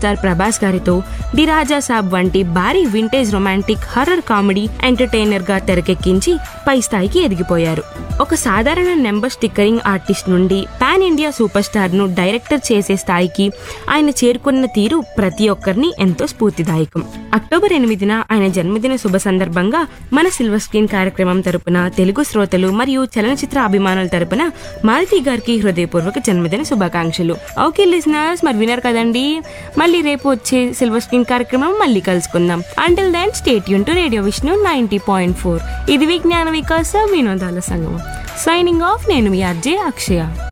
star Prabhas గారితో the రాజా సాబ్ వంటి భారీ vintage romantic horror comedy entertainer గా తెరకెక్కించి పై స్థాయికి ఎదిగిపోయారు ఒక సాధారణ నెంబర్ స్టిక్కరింగ్ ఆర్టిస్ట్ నుండి పాన్ ఇండియా సూపర్ స్టార్ ను డైరెక్టర్ చేసే స్థాయికి ఆయన చేరుకున్న తీరు ప్రతి ఒక్కరిని ఎంతో స్ఫూర్తిదాయకం అక్టోబర్ ఎనిమిదిన ఆయన జన్మదిన శుభ సందర్భంగా మన సిల్వర్ స్క్రీన్ కార్యక్రమం తరపున తెలుగు శ్రోతలు మరియు చలనచిత్ర అభిమానుల తరపున మారుతి గారికి హృదయపూర్వక జన్మదిన శుభాకాంక్షలు ఓకే లిసనర్స్ మరి వినర్ కదండి మళ్ళీ రేపు వచ్చే సిల్వర్ స్క్రీన్ కార్యక్రమం మళ్ళీ కలుసుకుందాం అంటిల్ దెన్ స్టేట్ యూన్ to radio Vishnu ninety point four ఇది విజ్ఞాన వికాస వినోదాల సంగమం సైనింగ్ ఆఫ్ నేను మీ అర్జే అక్షయ